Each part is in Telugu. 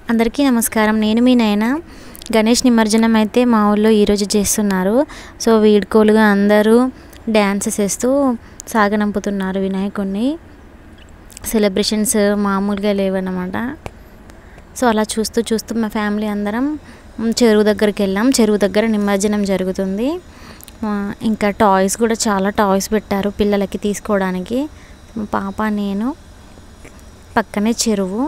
అందరికీ నమస్కారం నేను మీ నాయన గణేష్ నిమజ్జనం అయితే మా ఊళ్ళో ఈరోజు చేస్తున్నారు సో వీడ్కోలుగా అందరూ డ్యాన్సెస్ వేస్తూ సాగనంపుతున్నారు వినాయకుడిని సెలబ్రేషన్స్ మామూలుగా లేవన్నమాట సో అలా చూస్తూ చూస్తూ మా ఫ్యామిలీ అందరం మ్, చెరువు దగ్గరికి వెళ్ళాం చెరువు దగ్గర నిమజ్జనం జరుగుతుంది ఆ, ఇంకా టాయ్స్ కూడా చాలా టాయ్స్ పెట్టారు పిల్లలకి తీసుకోవడానికి మా పాప నేను పక్కనే చెరువు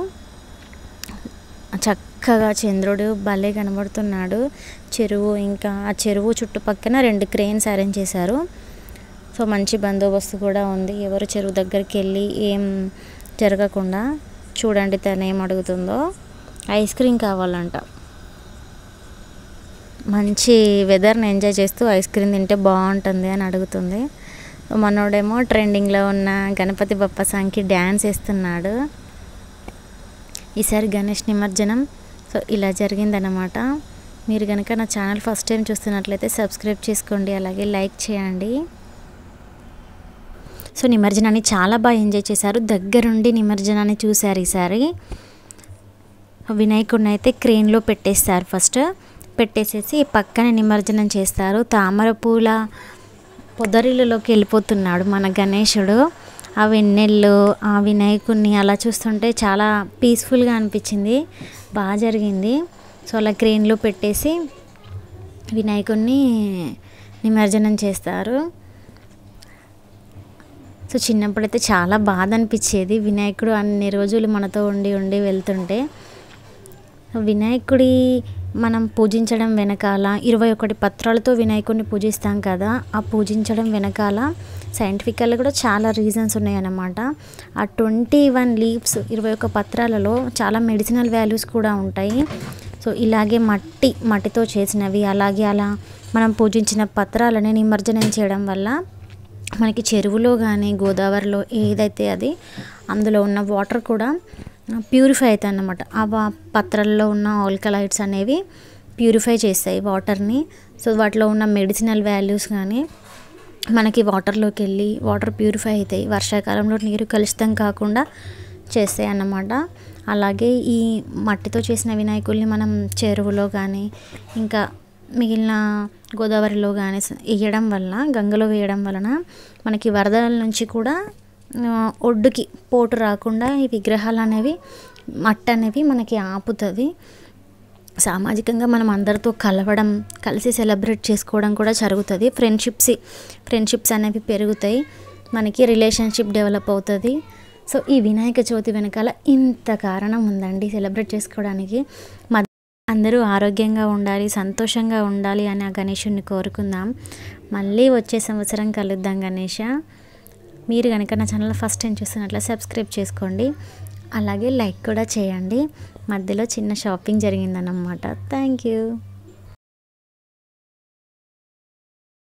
చక్కగా చంద్రుడు భలే కనబడుతున్నాడు చెరువు ఇంకా ఆ చెరువు చుట్టుపక్కన రెండు క్రెయిన్స్ అరేంజ్ చేశారు సో మంచి బందోబస్తు కూడా ఉంది ఎవరు చెరువు దగ్గరికి వెళ్ళి ఏం జరగకుండా చూడండి తను ఏం అడుగుతుందో ఐస్ క్రీమ్ కావాలంట మంచి వెదర్ని ఎంజాయ్ చేస్తూ ఐస్ క్రీమ్ తింటే బాగుంటుంది అని అడుగుతుంది మనోడేమో ట్రెండింగ్లో ఉన్న గణపతి బప్ప సాంగ్కి డ్యాన్స్ వేస్తున్నాడు ఈసారి గణేష్ నిమజ్జనం సో ఇలా జరిగిందన్నమాట మీరు కనుక నా ఛానల్ ఫస్ట్ టైం చూస్తున్నట్లయితే సబ్స్క్రైబ్ చేసుకోండి అలాగే లైక్ చేయండి సో నిమజ్జనాన్ని చాలా బాగా ఎంజాయ్ చేశారు దగ్గరుండి నిమజ్జనాన్ని చూశారు ఈసారి వినాయకుడిని అయితే క్రేన్లో పెట్టేస్తారు ఫస్ట్ పెట్టేసేసి పక్కన నిమజ్జనం చేస్తారు తామర పూల పొదరిల్లులోకి వెళ్ళిపోతున్నాడు మన గణేశుడు ఆ వెన్నెళ్ళు ఆ వినాయకుడిని అలా చూస్తుంటే చాలా పీస్ఫుల్గా అనిపించింది బాగా జరిగింది సో అలా క్రేన్లో పెట్టేసి వినాయకుడిని నిమజ్జనం చేస్తారు సో చిన్నప్పుడైతే చాలా బాధ అనిపించేది వినాయకుడు అన్ని రోజులు మనతో ఉండి ఉండి వెళ్తుంటే వినాయకుడి మనం పూజించడం వెనకాల ఇరవై ఒకటి పత్రాలతో వినాయకుడిని పూజిస్తాం కదా ఆ పూజించడం వెనకాల సైంటిఫికల్గా కూడా చాలా రీజన్స్ ఉన్నాయన్నమాట ఆ ట్వంటీ వన్ లీవ్స్ ఇరవై ఒక పత్రాలలో చాలా మెడిసినల్ వాల్యూస్ కూడా ఉంటాయి సో ఇలాగే మట్టి మట్టితో చేసినవి అలాగే అలా మనం పూజించిన పత్రాలని నిమజ్జనం చేయడం వల్ల మనకి చెరువులో కానీ గోదావరిలో ఏదైతే అది అందులో ఉన్న వాటర్ కూడా ప్యూరిఫై అవుతాయి అన్నమాట ఆ వా- పత్రాల్లో ఉన్న ఆల్కలైడ్స్ అనేవి ప్యూరిఫై చేస్తాయి వాటర్ని సో వాటిలో ఉన్న మెడిసినల్ వాల్యూస్ కానీ మనకి వాటర్లోకి వెళ్ళి వాటర్ ప్యూరిఫై అవుతాయి వర్షాకాలంలో నీరు కలుషితం కాకుండా చేస్తాయి అన్నమాట అలాగే ఈ మట్టితో చేసిన వినాయకుల్ని మనం చెరువులో కానీ ఇంకా మిగిలిన గోదావరిలో కానీ వేయడం వల్ల గంగలో వేయడం వలన మనకి వరదల నుంచి కూడా ఆ, ఒడ్డుకి పోటు రాకుండా ఈ విగ్రహాలు అనేవి మట్టి అనేవి మనకి ఆపుతుంది సామాజికంగా మనం అందరితో కలవడం కలిసి సెలబ్రేట్ చేసుకోవడం కూడా జరుగుతుంది ఫ్రెండ్షిప్స్ ఫ్రెండ్షిప్స్ అనేవి పెరుగుతాయి మనకి రిలేషన్షిప్ డెవలప్ అవుతుంది సో ఈ వినాయక చవితి వెనకాల ఇంత కారణం ఉందండి సెలబ్రేట్ చేసుకోవడానికి మ- అందరూ ఆరోగ్యంగా ఉండాలి సంతోషంగా ఉండాలి అని ఆ గణేషుడిని కోరుకుందాం మళ్ళీ వచ్చే సంవత్సరం కలుద్దాం గణేష మీరు కనుక నా ఛానల్ ఫస్ట్ టైం చూస్తున్నట్లే సబ్స్క్రైబ్ చేసుకోండి అలాగే లైక్ కూడా చేయండి మధ్యలో చిన్న షాపింగ్ జరిగిందన్నమాట థ్యాంక్ యూ